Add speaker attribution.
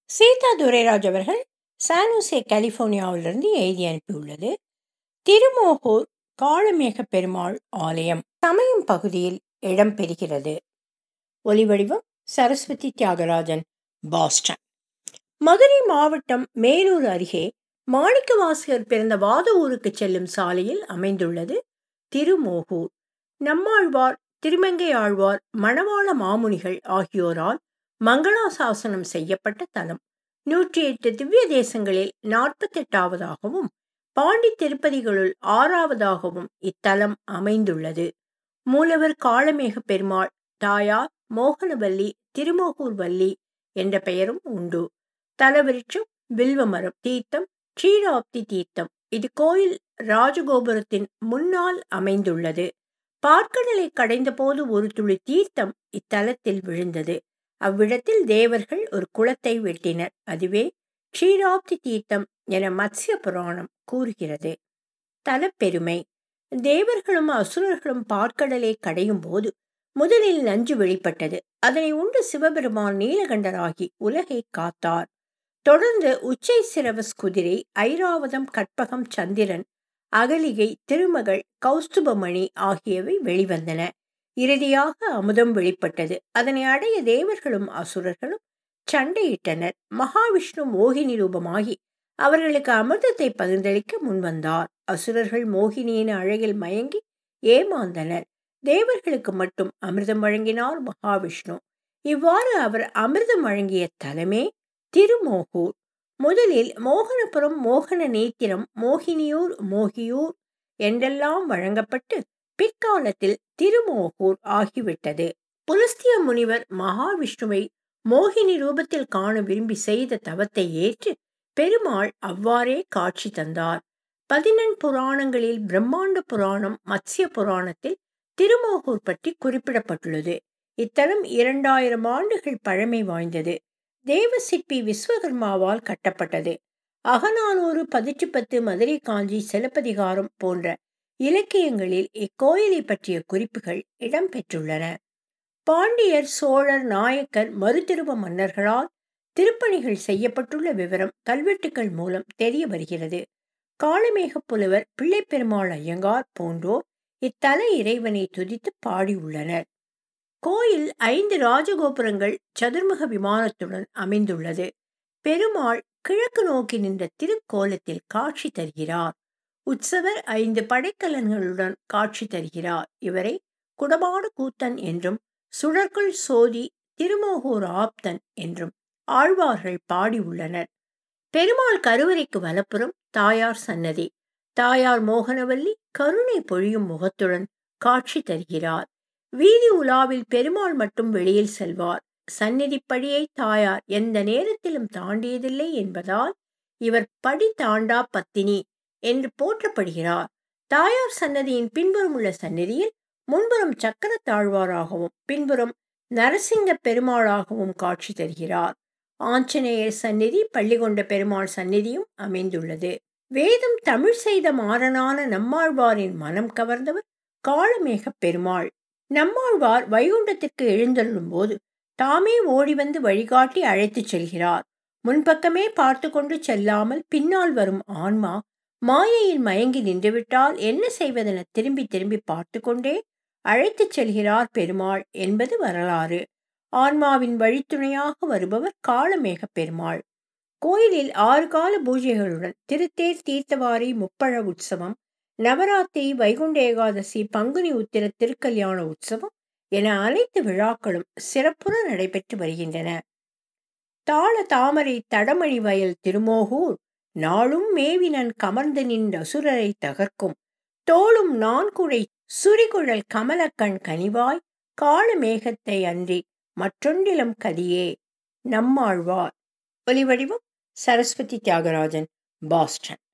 Speaker 1: சீதா துரைராஜ் அவர்கள் சானோசே கலிபோர்னியாவிலிருந்து எழுதி அனுப்பியுள்ளது திருமோகூர் காளமேக பெருமாள் ஆலயம் சமயம் பகுதியில் இடம்பெறுகிறது ஒலிவடிவம் சரஸ்வதி தியாகராஜன் பாஸ்டன் மதுரை மாவட்டம் மேலூர் அருகே மாணிக்கவாசகர் பிறந்த வாத ஊருக்கு செல்லும் சாலையில் அமைந்துள்ளது திருமோகூர் நம்மாழ்வார் திருமங்கை ஆழ்வார் மணவாள மாமுனிகள் ஆகியோரால் மங்களாசாசனம் செய்யப்பட்ட தலம் நூற்றி எட்டு திவ்ய தேசங்களில் நாற்பத்தெட்டாவதாகவும் பாண்டி திருப்பதிகளுள் ஆறாவதாகவும் இத்தலம் அமைந்துள்ளது மூலவர் காளமேக பெருமாள் தாயார் மோகனவல்லி திருமோகூர் வள்ளி என்ற பெயரும் உண்டு தலவிருட்சம் வில்வமரம் தீர்த்தம் க்ஷீராப்தி தீர்த்தம் இது கோயில் ராஜகோபுரத்தின் முன்னால் அமைந்துள்ளது பார்க்கடலை கடைந்த போது ஒரு துளி தீர்த்தம் இத்தலத்தில் விழுந்தது அவ்விடத்தில் தேவர்கள் ஒரு குளத்தை வெட்டினர் அதுவே க்ஷீராப்தி தீர்த்தம் என மத்ஸ்ய புராணம் கூறுகிறது தலப்பெருமை தேவர்களும் அசுரர்களும் பார்க்கடலை கடையும் போது முதலில் நஞ்சு வெளிப்பட்டது அதனை உண்டு சிவபெருமான் நீலகண்டராகி உலகை காத்தார் தொடர்ந்து உச்சை சிரவஸ் குதிரை ஐராவதம் கற்பகம் சந்திரன் அகலிகை திருமகள் கௌஸ்துபமணி ஆகியவை வெளிவந்தன இறுதியாக அமுதம் வெளிப்பட்டது அதனை அடைய தேவர்களும் அசுரர்களும் சண்டையிட்டனர் மகாவிஷ்ணு மோகினி ரூபமாகி அவர்களுக்கு அமிர்தத்தை பகிர்ந்தளிக்க முன்வந்தார் அசுரர்கள் மோகினியின் அழகில் மயங்கி ஏமாந்தனர் தேவர்களுக்கு மட்டும் அமிர்தம் வழங்கினார் மகாவிஷ்ணு இவ்வாறு அவர் அமிர்தம் வழங்கிய தலமே திருமோகூர் முதலில் மோகனபுரம் மோகன நேத்திரம் மோகினியூர் மோகியூர் என்றெல்லாம் வழங்கப்பட்டு பிற்காலத்தில் திருமோகூர் ஆகிவிட்டது புலஸ்திய முனிவர் மகாவிஷ்ணுவை மோகினி ரூபத்தில் காண விரும்பி செய்த தவத்தை ஏற்று பெருமாள் அவ்வாறே காட்சி தந்தார் பதினெண் புராணங்களில் பிரம்மாண்ட புராணம் மத்ஸ்ய புராணத்தில் திருமோகூர் பற்றி குறிப்பிடப்பட்டுள்ளது இத்தலம் இரண்டாயிரம் ஆண்டுகள் பழமை வாய்ந்தது தேவ சிற்பி விஸ்வகர்மாவால் கட்டப்பட்டது அகநானூறு பதிற்று பத்து மதுரை காஞ்சி சிலப்பதிகாரம் போன்ற இலக்கியங்களில் இக்கோயிலை பற்றிய குறிப்புகள் இடம்பெற்றுள்ளன பாண்டியர் சோழர் நாயக்கர் மறுதிருவ மன்னர்களால் திருப்பணிகள் செய்யப்பட்டுள்ள விவரம் கல்வெட்டுக்கள் மூலம் தெரிய வருகிறது காளமேக புலவர் பிள்ளைப்பெருமாள் ஐயங்கார் போன்றோர் இத்தல இறைவனை துதித்து பாடியுள்ளனர் கோயில் ஐந்து ராஜகோபுரங்கள் சதுர்முக விமானத்துடன் அமைந்துள்ளது பெருமாள் கிழக்கு நோக்கி நின்ற திருக்கோலத்தில் காட்சி தருகிறார் உற்சவர் ஐந்து படைக்கலன்களுடன் காட்சி தருகிறார் இவரை குடமாடு கூத்தன் என்றும் சுடற்குள் சோதி திருமோகூர் ஆப்தன் என்றும் ஆழ்வார்கள் பாடியுள்ளனர் பெருமாள் கருவறைக்கு வலப்புறம் தாயார் சன்னதி தாயார் மோகனவல்லி கருணை பொழியும் முகத்துடன் காட்சி தருகிறார் வீதி உலாவில் பெருமாள் மட்டும் வெளியில் செல்வார் சந்நிதிப்படியை தாயார் எந்த நேரத்திலும் தாண்டியதில்லை என்பதால் இவர் படி தாண்டா பத்தினி என்று போற்றப்படுகிறார் தாயார் சன்னதியின் பின்புறம் உள்ள சந்நிதியில் முன்புறம் சக்கர தாழ்வாராகவும் பின்புறம் நரசிங்க பெருமாளாகவும் காட்சி தருகிறார் ஆஞ்சநேயர் சந்நிதி பள்ளிகொண்ட பெருமாள் சந்நிதியும் அமைந்துள்ளது வேதம் தமிழ் செய்த மாறனான நம்மாழ்வாரின் மனம் கவர்ந்தவர் காளமேக பெருமாள் நம்மாழ்வார் வைகுண்டத்திற்கு எழுந்தருளும் போது தாமே ஓடி வந்து வழிகாட்டி அழைத்துச் செல்கிறார் முன்பக்கமே பார்த்து கொண்டு செல்லாமல் பின்னால் வரும் ஆன்மா மாயையில் மயங்கி நின்றுவிட்டால் என்ன செய்வதென திரும்பி திரும்பி பார்த்து கொண்டே அழைத்துச் செல்கிறார் பெருமாள் என்பது வரலாறு ஆன்மாவின் வழித்துணையாக வருபவர் காளமேக பெருமாள் கோயிலில் ஆறு கால பூஜைகளுடன் திருத்தேர் தீர்த்தவாரி முப்பழ உற்சவம் நவராத்திரி வைகுண்ட ஏகாதசி பங்குனி உத்திர திருக்கல்யாண உற்சவம் என அனைத்து விழாக்களும் சிறப்புற நடைபெற்று வருகின்றன தாள தாமரை தடமணி வயல் திருமோகூர் நாளும் மேவினன் கமர்ந்து நின்ற அசுரரை தகர்க்கும் தோளும் நான்குடை சுரிகுழல் கமலக்கண் கனிவாய் கால மேகத்தை அன்றி மற்றொன்றிலும் கதியே நம்மாழ்வார் ஒலிவடிவம் சரஸ்வதி தியாகராஜன் பாஸ்டன்